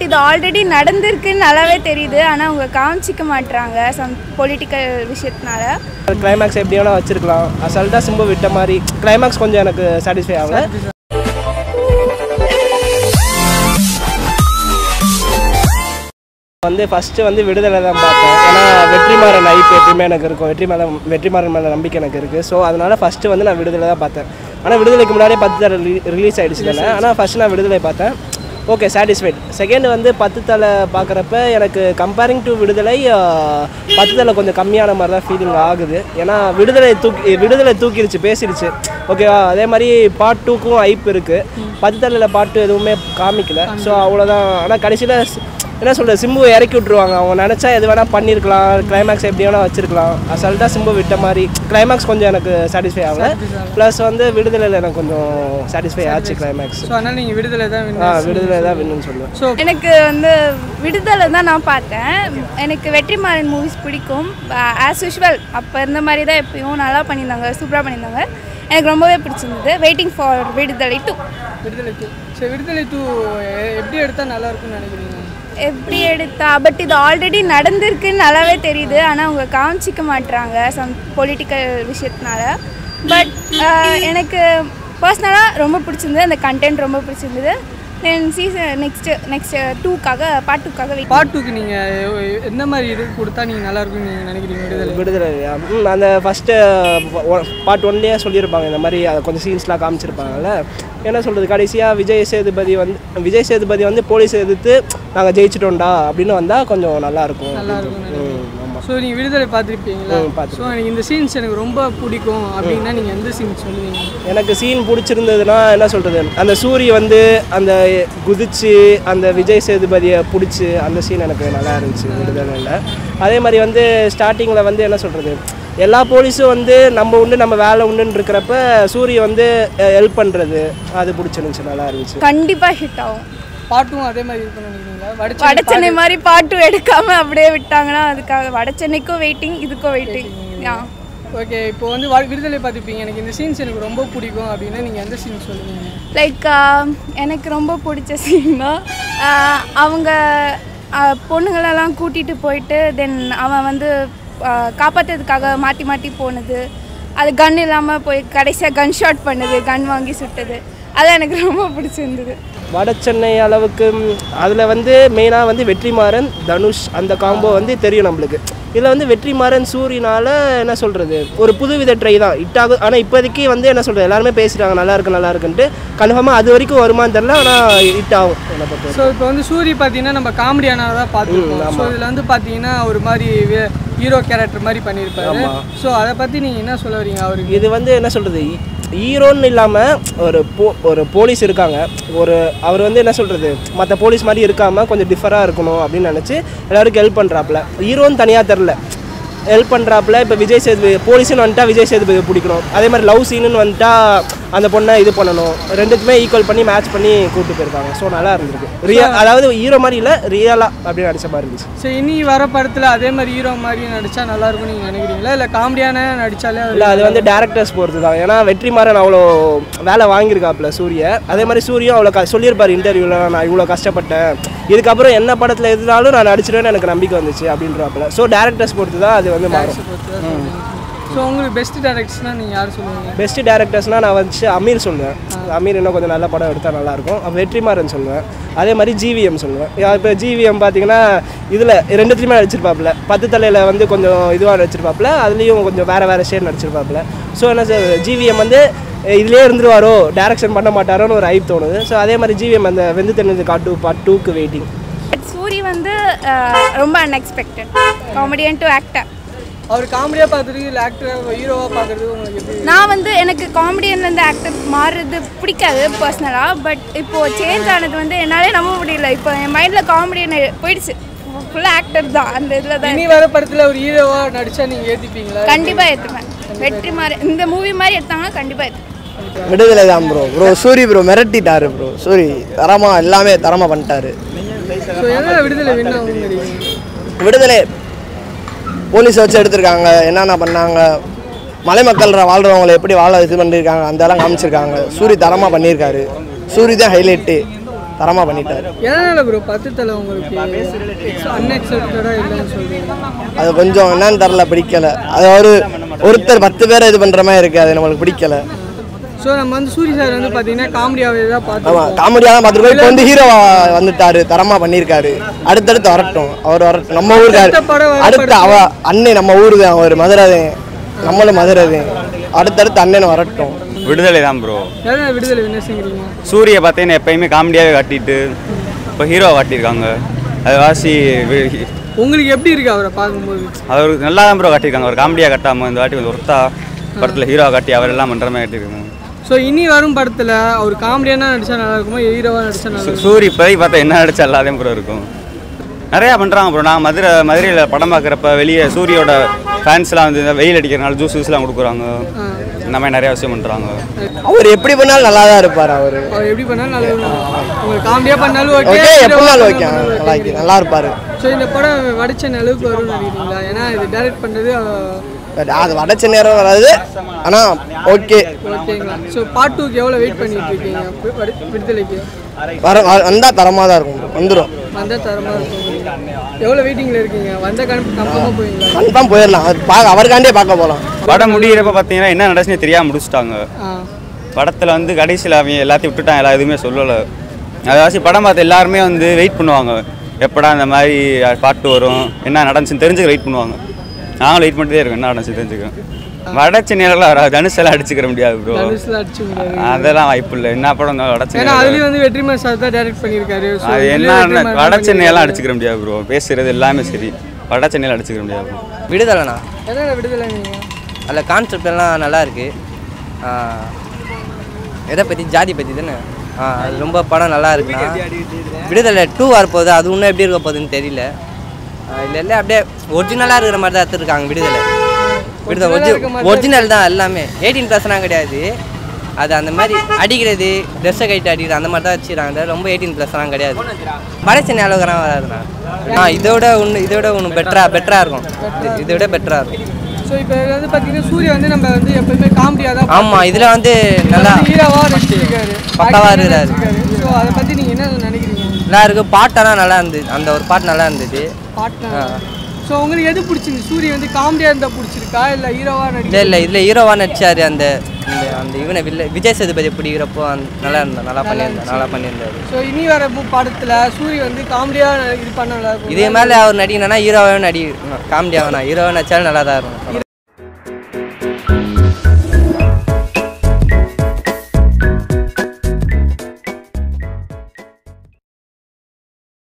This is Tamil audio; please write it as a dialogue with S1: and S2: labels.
S1: இது ஆல்ரெடி நடந்திருக்குன்னு நல்லாவே தெரியுது ஆனால் அவங்க காமிச்சிக்க மாட்றாங்க சம் பொலிட்டிக்கல் விஷயத்தினால
S2: கிளைமேக்ஸ் எப்படி வேணால் வச்சிருக்கலாம் அசால்ட்டாக சிம்பு விட்ட மாதிரி கிளைமேக்ஸ் கொஞ்சம் எனக்கு சாட்டிஸ்ஃபை ஆகல வந்து ஃபஸ்ட்டு வந்து விடுதலை தான் பார்த்தேன் ஏன்னா வெற்றிமாறன் ஐப் எப்பயுமே எனக்கு இருக்கும் வெற்றிமாறன் வெற்றிமாறன் மேலே நம்பிக்கை எனக்கு இருக்குது ஸோ அதனால் ஃபஸ்ட்டு வந்து நான் விடுதலை தான் பார்த்தேன் ஆனால் விடுதலைக்கு முன்னாடியே பத்து தலை ரிலீஸ் ஆகிடுச்சு தானே ஆனால் ஃபஸ்ட்டு நான் விடுதலை பார்த்தேன் ஓகே சாட்டிஸ்ஃபைட் செகண்ட் வந்து பத்து தலை பார்க்குறப்ப எனக்கு கம்பேரிங் டு விடுதலை ஆஹ், பத்து தலை கொஞ்சம் கம்மியான மாதிரி தான் ஃபீலிங் ஆகுது ஏன்னா விடுதலை தூக்கி விடுதலை தூக்கிடுச்சு பேசிடுச்சு ஓகேவா அதே மாதிரி பார்ட் டூக்கும் ஐப் இருக்குது பத்து தலையில் பாட்டு எதுவுமே காமிக்கல ஸோ அவ்வளோதான் ஆனால் கடைசியில் என்ன சொல்கிறது சிம்பு இறக்கி விட்ருவாங்க அவங்க நினச்சா எது வேணால் பண்ணியிருக்கலாம் கிளைமேக்ஸ் எப்படி வேணால் வச்சிருக்கலாம் அசால்ட்டாக சிம்பு விட்ட மாதிரி கிளைமேக்ஸ் கொஞ்சம் எனக்கு சாட்டிஸ்ஃபை ஆகல ப்ளஸ் வந்து விடுதலையில் எனக்கு கொஞ்சம் சாட்டிஸ்ஃபை ஆச்சு கிளைமேக்ஸ்
S3: ஸோ அதனால் நீங்கள் விடுதலை தான்
S2: ஆ விடுதலை தான் வேணும்னு சொல்லுவேன்
S3: ஸோ
S1: எனக்கு வந்து விடுதலை தான் நான் பார்த்தேன் எனக்கு வெற்றிமாறன் மூவிஸ் பிடிக்கும் ஆஸ் யூஷுவல் அப்போ இருந்த மாதிரி தான் எப்பயும் நல்லா பண்ணியிருந்தாங்க சூப்பராக பண்ணியிருந்தாங்க எனக்கு ரொம்பவே பிடிச்சிருந்தது waiting for Viduthalai two
S3: Viduthalai two சரி விடுதலை டூ எப்படி எடுத்தால் நல்லா இருக்கும்னு நினைக்கிறீங்க
S1: எப்படி எடுத்தா பட் இது ஆல்ரெடி நடந்திருக்குன்னு நல்லாவே தெரியுது ஆனால் அவங்க காமிச்சிக்க மாட்றாங்க சம் பொலிட்டிக்கல் விஷயத்தினால பட் எனக்கு பர்சனலாக ரொம்ப பிடிச்சிருந்தது அந்த கண்டென்ட் ரொம்ப பிடிச்சிருந்தது தென் சீசன் நெக்ஸ்ட்டு நெக்ஸ்ட் டூக்காக பார்ட் டூக்காக வெயிட்
S3: பார்ட் டூக்கு நீங்கள் எந்த மாதிரி இது கொடுத்தா நீங்கள் நல்லா இருக்கும்னு நீங்கள் நினைக்கிறீங்க விடுதலை
S2: விடுதலை ம் அந்த ஃபஸ்ட்டு பார்ட் ஒன்லேயே சொல்லியிருப்பாங்க இந்த மாதிரி அதை கொஞ்சம் சீன்ஸ்லாம் காமிச்சிருப்பாங்கல்ல என்ன சொல்கிறது கடைசியாக விஜய் சேதுபதி வந்து விஜய் சேதுபதி வந்து போலீஸ் எதிர்த்து நாங்கள் ஜெயிச்சிட்டோம்டா அப்படின்னு வந்தால் கொஞ்சம் நல்லாயிருக்கும்
S3: நல்லா இருக்கும்னு
S2: ம் ஆமாம்
S3: ஸோ நீங்கள் விடுதலை பார்த்துருப்பீங்களா
S2: ம், பார்த்திருப்பேன்.
S3: ஸோ எனக்கு இந்த சீன்ஸ் எனக்கு ரொம்ப பிடிக்கும் அப்படின்னா நீங்கள் எந்த சீன் சொல்லுவீங்க
S2: எனக்கு சீன் பிடிச்சிருந்ததுன்னா என்ன சொல்கிறது அந்த சூரிய வந்து அந்த குதிச்சு அந்த விஜய் சேதுபதியை பிடிச்சி அந்த சீன் எனக்கு நல்லா இருந்துச்சு விடுதலையில் அதே மாதிரி வந்து ஸ்டார்டிங்கில் வந்து என்ன சொல்கிறது எல்லா போலீஸும் வந்து நம்ம உண்டு நம்ம வேலை உண்டுன்னு இருக்கிறப்ப சூரிய வந்து ஹெல்ப் பண்ணுறது அது பிடிச்சிருந்துச்சு நல்லா இருந்துச்சு
S1: கண்டிப்பாக ஹிட் ஆகும்
S3: பாட்டும் அதே மாதிரி இருக்கும்னு நினைக்கிறீங்களா வடச்சென்னை
S1: வடச்சென்னை மாதிரி பாட்டு எடுக்காம அப்படியே விட்டாங்கன்னா அதுக்காக வடச்சென்னைக்கும் வெயிட்டிங் இதுக்கும் வெயிட்டிங் யா
S3: ஓகே இப்போ வந்து வா- விடுதலை பார்த்துருப்பீங்க எனக்கு இந்த சீன்ஸ் எனக்கு ரொம்ப பிடிக்கும் அப்படின்னா நீங்கள் எந்த சீன் சொல்லுவீங்க
S1: லைக் எனக்கு ரொம்ப பிடிச்ச சீன்னா அவங்க ஆஹ், பொண்ணுங்களெல்லாம் கூட்டிகிட்டு போயிட்டு தென் அவன் வந்து ஆஹ், காப்பாத்துறதுக்காக மாற்றி மாற்றி போனது அது கன் இல்லாமல் போய் கடைசியாக கன் ஷாட் பண்ணது கன் வாங்கி சுட்டது அது எனக்கு ரொம்ப பிடிச்சிருந்தது
S2: வட சென்னை அளவுக்கு அதில் வந்து மெயினாக வந்து வெற்றிமாறன் தனுஷ் அந்த காம்போ வந்து தெரியும் நம்மளுக்கு இதில் வந்து வெற்றிமாறன் சூரியனால என்ன சொல்கிறது ஒரு புதுவித ட்ரை தான் ஹிட் ஆகும் ஆனால் இப்போதைக்கு வந்து என்ன சொல்கிறது எல்லாருமே பேசிட்டாங்க நல்லா இருக்கு நல்லா இருக்குன்ட்டு கன்ஃபார்மாக அது வரைக்கும் வருமான்னு தெரில ஆனால் ஹிட் ஆகும் என்னை பொறுத்த
S3: ஸோ இப்போ வந்து சூரி பார்த்தீங்கன்னா நம்ம காமெடியானாக தான் பார்த்துருக்கோம் ஸோ இதில் வந்து பார்த்தீங்கன்னா ஒரு மாதிரி ஹீரோ கேரக்டர் மாதிரி பண்ணியிருப்பாரு
S2: ஆமா.
S3: ஸோ அதை பற்றி நீங்கள் என்ன சொல்ல வரீங்க அவருக்கு
S2: இது வந்து என்ன சொல்கிறது ஹீரோன்னு இல்லாமல் ஒரு போ ஒரு போலீஸ் இருக்காங்க ஒரு அவர் வந்து என்ன சொல்கிறது மற்ற போலீஸ் மாதிரி இருக்காமல் கொஞ்சம் டிஃபராக இருக்கணும் அப்படின்னு நினச்சி எல்லாருக்கும் ஹெல்ப் பண்ணுறாப்புல ஹீரோன்னு தனியாக தெரில ஹெல்ப் பண்ணுறாப்புல இப்போ விஜய் சேதுபதி போலீஸ்னு வந்துட்டா விஜய் சேதுபதி பிடிக்கணும் அதே மாதிரி லவ் சீனுன்னு வந்துட்டா அந்த பொண்ணை இது பண்ணணும் ரெண்டுத்துமே ஈக்குவல் பண்ணி மேட்ச் பண்ணி கூப்பிட்டு போயிருக்காங்க ஸோ நல்லா இருந்திருக்கு ரியல் அதாவது ஹீரோ மாதிரி இல்லை ரியலாக அப்படின்னு நடிச்ச மாதிரி இருந்துச்சு
S3: ஸோ இனி வர படத்தில் அதே மாதிரி ஹீரோ மாதிரி நடிச்சா நல்லா இருக்கும்னு நீங்கள் நினைக்கிறீங்களா இல்லை காமெடியான நடிச்சாலே அது-
S2: இல்லை அது வந்து டேரக்டர்ஸ் பொறுத்து தான் ஏன்னா வெற்றிமாறன் அவ்வளோ வேலை வாங்கியிருக்காப்புல சூரிய அதே மாதிரி சூரியும் அவ்வளோ க சொல்லியிருப்பார் இன்டர்வியூவில் நான் இவ்வளோ கஷ்டப்பட்டேன் இதுக்கப்புறம் என்ன படத்தில் எதுனாலும் நான் நடிச்சிருவேன்னு எனக்கு நம்பிக்கை வந்துச்சு அப்படின்றாப்புல ஸோ டேரக்டர்ஸ் பொறுத்து தான் அது வந்து மாறும்
S3: ஸோ உங்களுக்கு பெஸ்ட் டேரக்டர்ஸ்னால் நீங்கள் யார் சொல்லுவீங்க
S2: பெஸ்ட் டேரக்டர்ஸ்னால் நான் வந்து அமீர் சொல்லுவேன் அமீர் இன்னும் கொஞ்சம் நல்ல படம் எடுத்தால் நல்லாயிருக்கும் அப்புறம் வெற்றிமாறன் சொல்லுவேன் அதே மாதிரி ஜிவிஎம் சொல்லுவேன் இப்போ ஜிவிஎம் பார்த்தீங்கன்னா இதில் ரெண்டுத்துலையுமே நடிச்சிருப்பாப்புல பத்து தலையில் வந்து கொஞ்சம் இதுவாக நடிச்சிருப்பாப்புல அதுலேயும் கொஞ்சம் வேறு வேறு ஷேட் நடிச்சிருப்பாப்புல ஸோ என்ன சார் ஜிவிஎம் வந்து இதுலேயே இருந்துருவாரோ டேரக்ஷன் பண்ண மாட்டாரோன்னு ஒரு ஐப் தோணுது ஸோ அதே மாதிரி ஜிவிஎம் அந்த வெந்து தெரிஞ்சது காட்டு பார்ட் டூக்கு வெயிட்டிங்
S1: பட் சூரி வந்து ஆஹ், ரொம்ப அன்எக்ஸ்பெக்டட் காமெடியன் டு ஆக்டர்
S3: அவர் காமெடியாக பார்த்துட்டு இல்லை ஆக்டர் ஹீரோவாக பார்க்குறது உங்களுக்கு எப்படி
S1: நான் வந்து எனக்கு காமெடியன்லேருந்து ஆக்டர் மாறுறது பிடிக்காது பர்சனலாக பட் இப்போது சேஞ்ச் ஆனது வந்து என்னாலே நம்ப முடியல இப்போ என் மைண்டில் காமெடியன் போயிடுச்சு ஃபுல்லாக ஆக்டர் தான் அந்த இதில் தான்
S3: இனி வர படத்தில் ஒரு ஹீரோவாக நடிச்சா நீங்கள் ஏற்றிப்பீங்களா
S1: கண்டிப்பாக ஏற்றுப்பேன் வெற்றி மாதிரி இந்த மூவி மாதிரி எடுத்தாங்கன்னா கண்டிப்பாக ஏற்றுப்பேன்
S4: விடுதலை தான் ப்ரோ ப்ரோ சூரி ப்ரோ மிரட்டிட்டாரு ப்ரோ சூரி தரமாக எல்லாமே தரமாக பண்ணிட்டாரு
S3: ஸோ எதில் விடுதலை வேணும் நினைக்கிறீங்க
S4: விடுதலை போலீஸ் வச்சு எடுத்திருக்காங்க என்னென்ன பண்ணாங்க மலை மக்கள் வாழ்கிறவங்களை எப்படி வாழ இது பண்ணியிருக்காங்க அந்த எல்லாம் காமிச்சிருக்காங்க சூரி தரமாக பண்ணியிருக்காரு சூரி தான் ஹைலைட்டு தரமாக பண்ணிட்டாரு
S3: எதனால ப்ரோ பத்து தலை உங்களுக்கு அன்எக்செப்டடாக இல்லைன்னு சொல்றீங்க
S4: அது கொஞ்சம் என்னன்னு தெரில பிடிக்கல அது ஒரு ஒருத்தர் பத்து பேரை இது பண்ணுற மாதிரி இருக்குது அது நம்மளுக்கு பிடிக்கல
S3: ஸோ நம்ம வந்து சூரி சார் வந்து பார்த்தீங்கன்னா காமெடியாகவே தான்
S4: ஆமாம்
S3: பார்த்தோம்
S4: காமெடியாக தான் பார்த்துருக்கோம் இப்போ வந்து ஹீரோவா வந்துட்டாரு தரமாக பண்ணியிருக்காரு அடுத்தடுத்து வரட்டும் அவர் வரட்டும் நம்ம ஊருக்காரு
S3: அடுத்த படம் வர
S4: அடுத்து அவ அண்ணே நம்ம ஊரு தான் அவர் மதுரை நம்மளும் மதுரை அடுத்தடுத்து அண்ணன் வரட்டும்
S5: விடுதலை தான் ப்ரோ
S3: எதனால விடுதலை விமர்சிக்கிறீங்க
S5: சூரிய பார்த்தீங்கன்னா எப்பயுமே காமெடியாகவே காட்டிட்டு இப்போ ஹீரோ காட்டியிருக்காங்க அது வாசி வி-
S3: உங்களுக்கு எப்படி இருக்கு அவரை பார்க்கும்போது
S5: அவர் நல்லா தான் ப்ரோ காட்டியிருக்காங்க அவர் காமெடியாக காட்டாமல் இந்த வாட்டி கொஞ்சம் ஒருத்தா படத்தில் ஹீரோ காட்டி அவர் எல்லாம் பண்ணுற மாதிரி காட்டியிருக்காங்க
S3: ஸோ இனி வரும் படத்தில் அவர் காமெடியான நடிச்சா நல்லா இருக்குமா ஹீரோவாக நடிச்சா நல்லா
S5: சூ-
S3: இருக்குமா
S5: சூரி இப்போதைக்கு பார்த்தா என்ன நடிச்சா எல்லாத்தையும் ப்ரோ இருக்கும் நிறையா பண்ணுறாங்க ப்ரோ நான் மதுரை மதுரையில் படம் பார்க்குறப்ப வெளியே சூரியோட ஃபேன்ஸ்லாம் வந்து இந்த வெயில் அடிக்கிறனால ஜூஸ் ஜூஸ்லாம் கொடுக்குறாங்க இந்த மாதிரி நிறையா விஷயம் பண்ணுறாங்க
S4: அவர் எப்படி பண்ணாலும் நல்லா தான் இருப்பார் அவர்
S3: அவர் எப்படி பண்ணாலும் நல்லா இருக்கும் உங்களுக்கு காமெடியாக பண்ணாலும் ஓகே
S4: ஓகே எப்படினாலும் ஓகே நல்லா இருக்கு, நல்லா இருப்பார்
S3: ஸோ இந்த படம் வடிச்ச அளவுக்கு வரும்னு நினைக்கிறீங்களா ஏன்னா இது டைரக்ட் பண்ணுறது
S4: அது வடச்ச நேரம் வராது ஆனால் ஓகே
S3: ஓகேங்களா ஸோ பார்ட் டூக்கு எவ்வளோ வெயிட் பண்ணிட்டு இருக்கீங்க வி- வடி- விடுதலைக்கு
S4: வர வந்தால் தரமாக தான் இருக்கும் வந்துடும்
S3: வந்தால் தரமாக இருக்கும் எவ்வளோ வெயிட்டிங்கில் இருக்கீங்க வந்த கணக்கு கன்ஃபார்மாக போவீங்களா
S4: கன்ஃபார்ம் போயிடலாம் அது பார்க்க அவருக்காண்டே பார்க்க போகலாம்
S5: படம் முடியிறப்ப பார்த்தீங்கன்னா என்ன நடந்துச்சுன்னு தெரியாமல் முடிச்சிட்டாங்க
S3: ஆ
S5: படத்தில் வந்து கடைசியில் அவங்க எல்லாத்தையும் விட்டுட்டான் எல்லா எதுவுமே சொல்லலை அதாச்சும் படம் பார்த்து எல்லாருமே வந்து வெயிட் பண்ணுவாங்க எப்படா இந்த மாதிரி பாட்டு வரும் என்ன நடந்துச்சுன்னு தெரிஞ்சுக்க வெயிட் பண்ணுவாங்க நாங்களும் வெயிட் பண்ணிட்டே இருக்கோம் என்ன நடந்துச்சு தெரிஞ்சுக்கிறோம் வட சென்னையிலலாம் வராது தனுஷெல்லாம் அடிச்சுக்கிற முடியாது ப்ரோ
S3: தனுஷில் அடிச்சு முடியாது
S5: அதெல்லாம் வாய்ப்பு இல்லை என்ன படம் வட
S3: ஏன்னா
S5: சென்னை
S3: அதுலேயும் வந்து வெற்றிமாறன் சார் தான் டைரக்ட் பண்ணியிருக்காரு So,
S5: அது
S3: இதுலயும்
S5: என்ன
S3: வெற்றிமாறன்
S5: வட
S3: தான்
S5: சென்னையெல்லாம் அடிச்சுக்கிற முடியாது ப்ரோ பேசுறது எல்லாமே சரி வட சென்னையில் அடிச்சுக்கிற முடியாது bro.
S6: விடுதலைண்ணா
S3: எதனால விடுதலை நீங்கள்
S6: அதில் கான்செப்ட் எல்லாம் நல்லா இருக்கு ஆ, எதை பற்றி ஜாதி பற்றி தானே ஆ அது ரொம்ப படம் நல்லா இருக்குண்ணா விடுதலை டூ வரப்போகுது அது இன்னும் எப்படி இருக்க போகுதுன்னு தெரியல ஆ, இல்லை இல்லை அப்படியே ஒரிஜினலாக இருக்கிற மாதிரி தான் எடுத்துருக்காங்க விடுதலை விடுதலை
S3: Original-ஆ இருக்க மாதிரி
S6: ஒரிஜினல் தான் எல்லாமே எயிட்டீன் ப்ளஸ்லாம் கிடையாது அது அந்த மாதிரி அடிக்கிறது ட்ரெஸ்ஸை கைட்டு அடிக்கிறது அந்த மாதிரி தான் வச்சுக்கிறாங்க ரொம்ப எயிட்டீன் ப்ளஸ்லாம் கிடையாது வட சென்னை அளவுக்குலாம் வராதுண்ணா ஆ இதோட ஒன்று இதோட ஒன்று பெட்டராக பெட்டராக இருக்கும் இது- இதை விட பெட்டராக இருக்கும்
S3: ஸோ இப்போ வந்து பார்த்தீங்கன்னா சூர்யா வந்து நம்ம வந்து எப்பவுமே காமெடியாக தான்
S6: ஆமாம் இதில் வந்து நல்லா
S3: ஹீரோவாக நடிச்சிருக்காரு
S6: பக்காவா இருக்கிறாரு.
S3: ஸோ அதை பற்றி நீங்கள் என்ன நினைக்கிறீங்க
S6: நல்லா இருக்கு பாட்டெல்லாம் நல்லா இருந்தது அந்த ஒரு பாட்டு நல்லா இருந்தது
S3: பாட்டு ஸோ உங்களுக்கு எது பிடிச்சிருக்கு சூரிய வந்து காமெடியாக இருந்தால் பிடிச்சிருக்கா இல்லை ஹீரோவாக
S6: இல்லை
S3: நடிக்க
S6: இல்லை இதில் ஹீரோவாக நடிச்சாரு அந்த இந்த அந்த இவனை வில்ல விஜய் சேதுபதி பிடிக்கிறப்போ அந்த நல்லா இருந்தா நல்லா பண்ணியிருந்தா நல்லா பண்ணியிருந்தாரு
S3: ஸோ இனி வர மு- படத்துல சூரிய வந்து காமெடியாக இது பண்ண நல்லா இருக்கும்
S6: இதே மாதிரி அவர் நடிக்கணும்னா ஹீரோவாகவே நடி காமெடியாக வேணாம் ஹீரோவாக நடிச்சாலும் நல்லா தான் இருக்கும்